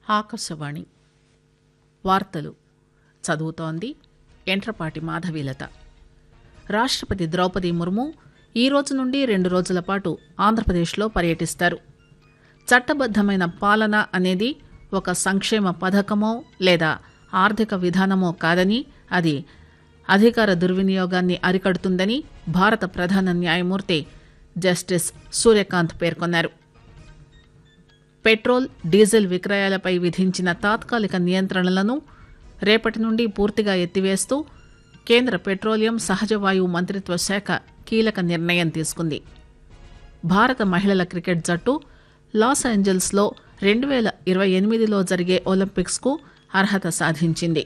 ఆకాశవాణి వార్తలు చదువుతోంది ఎంట్రపాటి మాధవీలత రాష్టపతి ద్రౌపది ముర్ము ఈ రోజు నుండి రెండు రోజుల పాటు ఆంధ్రప్రదేశ్లో పర్యటిస్తారు చట్టబద్దమైన పాలన అనేది ఒక సంక్షేమ పథకమో లేదా ఆర్థిక విధానమో కాదని అది అధికార దుర్వినియోగాన్ని అరికడుతుందని భారత ప్రధాన న్యాయమూర్తి జస్టిస్ సూర్యకాంత్ పేర్కొన్నారు పెట్రోల్ డీజిల్ విక్రయాలపై విధించిన తాత్కాలిక నియంత్రణలను రేపటి నుండి పూర్తిగా ఎత్తివేస్తూ కేంద్ర పెట్రోలియం సహజ వాయువు మంత్రిత్వ శాఖ కీలక నిర్ణయం తీసుకుంది భారత మహిళల క్రికెట్ జట్టు లాస్ ఏంజల్స్లో రెండు వేల ఇరవై ఎనిమిదిలో జరిగే ఒలింపిక్స్కు అర్హత సాధించింది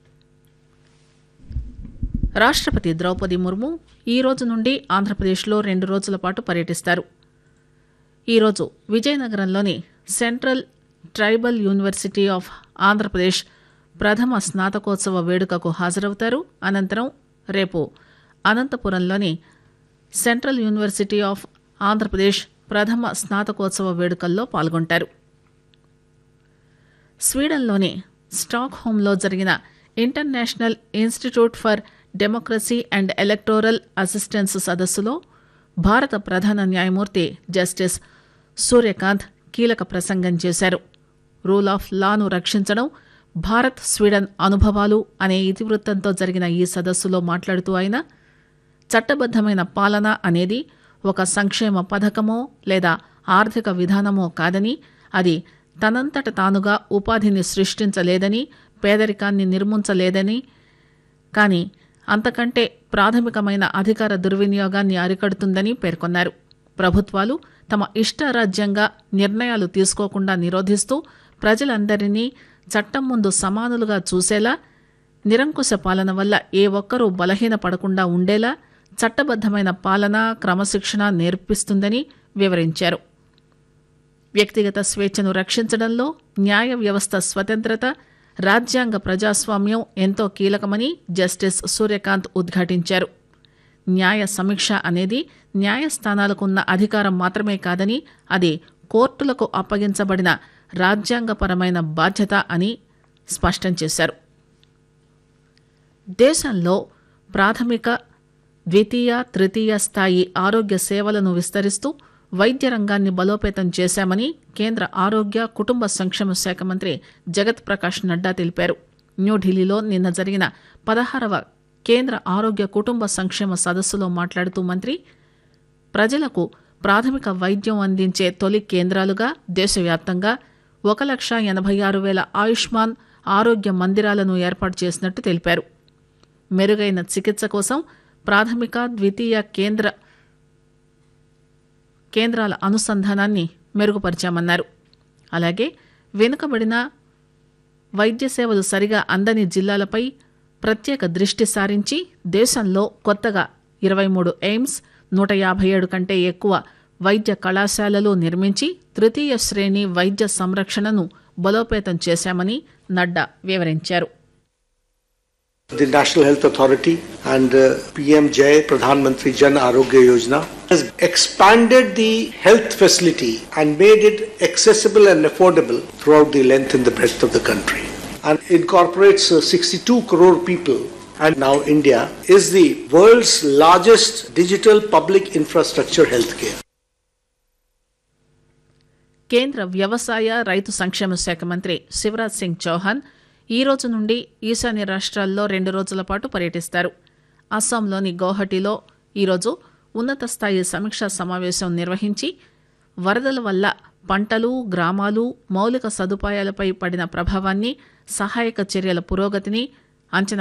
రాష్టపతి ద్రౌపది ముర్ము ఈ రోజు నుండి ఆంధ్రప్రదేశ్లో రెండు రోజుల పాటు పర్యటిస్తారు ఈరోజు విజయనగరంలోని central tribal university of Andhra Pradesh ప్రథమ స్నాతకోత్సవ వేడుకకు హాజరవుతారు అనంతరం రేపు అనంతపురంలోని సెంట్రల్ యూనివర్సిటీ ఆఫ్ ఆంధ్రప్రదేశ్ ప్రథమ స్నాతకోత్సవ వేడుకల్లో పాల్గొంటారు స్వీడన్లోని స్టాక్ హోంలో జరిగిన international institute for democracy and electoral assistance సదస్సులో భారత ప్రధాన న్యాయమూర్తి జస్టిస్ సూర్యకాంత్ కీలక ప్రసంగం చేశారు రూల్ ఆఫ్ లాను రక్షించడం భారత్ స్వీడన్ అనుభవాలు అనే ఇతివృత్తంతో జరిగిన ఈ సదస్సులో మాట్లాడుతూ ఆయన చట్టబద్దమైన పాలన అనేది ఒక సంక్షేమ పథకమో లేదా ఆర్థిక విధానమో కాదని అది తనంతట తానుగా ఉపాధిని సృష్టించలేదని పేదరికాన్ని నిర్మించలేదని కానీ అంతకంటే ప్రాథమికమైన అధికార దుర్వినియోగాన్ని అరికడుతుందని పేర్కొన్నారు ప్రభుత్వాలు తమ ఇష్టారాజ్యంగా నిర్ణయాలు తీసుకోకుండా నిరోధిస్తూ ప్రజలందరినీ చట్టం ముందు సమానులుగా చూసేలా నిరంకుశ పాలన వల్ల ఏ ఒక్కరూ బలహీనపడకుండా ఉండేలా చట్టబద్దమైన పాలన క్రమశిక్షణ నేర్పిస్తుందని వివరించారు వ్యక్తిగత స్వేచ్ఛను రక్షించడంలో న్యాయ వ్యవస్థ స్వతంత్రత రాజ్యాంగ ప్రజాస్వామ్యం ఎంతో కీలకమని జస్టిస్ సూర్యకాంత్ ఉద్ఘాటించారు న్యాయ సమీక్ష అనేది న్యాయస్థానాలకున్న అధికారం మాత్రమే కాదని అది కోర్టులకు అప్పగించబడిన రాజ్యాంగపరమైన బాధ్యత అని స్పష్టం చేశారు దేశంలో ప్రాథమిక ద్వితీయ తృతీయ స్థాయి ఆరోగ్య సేవలను విస్తరిస్తూ వైద్య రంగాన్ని బలోపేతం చేశామని కేంద్ర ఆరోగ్య కుటుంబ సంక్షేమ శాఖ మంత్రి జగత్ ప్రకాష్ నడ్డా తెలిపారు న్యూఢిల్లీలో నిన్న జరిగిన పదహారవ కేంద్ర ఆరోగ్య కుటుంబ సంక్షేమ సదస్సులో మాట్లాడుతూ మంత్రి ప్రజలకు ప్రాథమిక వైద్యం అందించే తొలి కేంద్రాలుగా దేశవ్యాప్తంగా ఒక లక్ష ఎనభై ఆరు వేల ఆయుష్మాన్ ఆరోగ్య మందిరాలను ఏర్పాటు చేసినట్టు తెలిపారు మెరుగైన చికిత్స కోసం ప్రాథమిక ద్వితీయ కేంద్ర కేంద్రాల అనుసంధానాన్ని మెరుగుపరిచామన్నారు అలాగే వెనుకబడిన వైద్య సేవలు సరిగా అందని జిల్లాలపై ప్రత్యేక దృష్టి సారించి దేశంలో కొత్తగా ఇరవై మూడు ఎయిమ్స్ నూట యాభై ఏడు కంటే ఎక్కువ వైద్య కళాశాలలు నిర్మించి తృతీయ శ్రేణి వైద్య సంరక్షణను బలోపేతం చేశామని నడ్డా వివరించారు The National Health Authority and uh, PM Jai Pradhan Mantri Jan Arogya Yojana has expanded the health facility and made it accessible and affordable throughout the length and the breadth of the country and incorporates uh, 62 crore people and now India is the world's largest digital public infrastructure healthcare. కేంద్ర వ్యవసాయ రైతు సంక్షేమ శాఖ మంత్రి శివరాజ్ సింగ్ చౌహాన్ ఈ రోజు నుండి ఈశాన్య రాష్ట్రాల్లో రెండు రోజుల పాటు పర్యటిస్తారు అస్సాంలోని గౌహటిలో ఈరోజు ఉన్నత స్థాయి సమీక్షా సమావేశం నిర్వహించి వరదల వల్ల పంటలు గ్రామాలు మౌలిక సదుపాయాలపై పడిన ప్రభావాన్ని సహాయక చర్యల పురోగతిని అంచనా